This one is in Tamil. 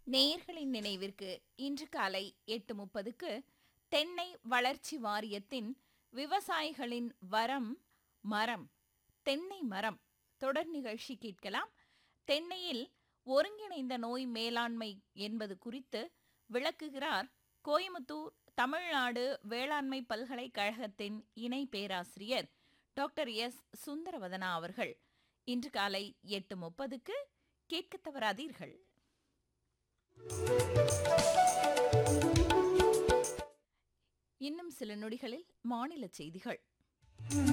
நேயர்களின் நினைவிற்கு இன்று காலை எட்டு முப்பதுக்கு தென்னை வளர்ச்சி வாரியத்தின் விவசாயிகளின் வரம் மரம் தென்னை மரம் தொடர் நிகழ்ச்சி கேட்கலாம் தென்னையில் ஒருங்கிணைந்த நோய் மேலாண்மை என்பது குறித்து விளக்குகிறார் கோயமுத்தூர் தமிழ்நாடு வேளாண்மை பல்கலைக்கழகத்தின் இணை பேராசிரியர் டாக்டர் எஸ் சுந்தரவதனா அவர்கள் இன்று காலை எட்டு முப்பதுக்கு கேட்கத் தவறாதீர்கள் இன்னும் சில நொடிகளில் மாநில செய்திகள்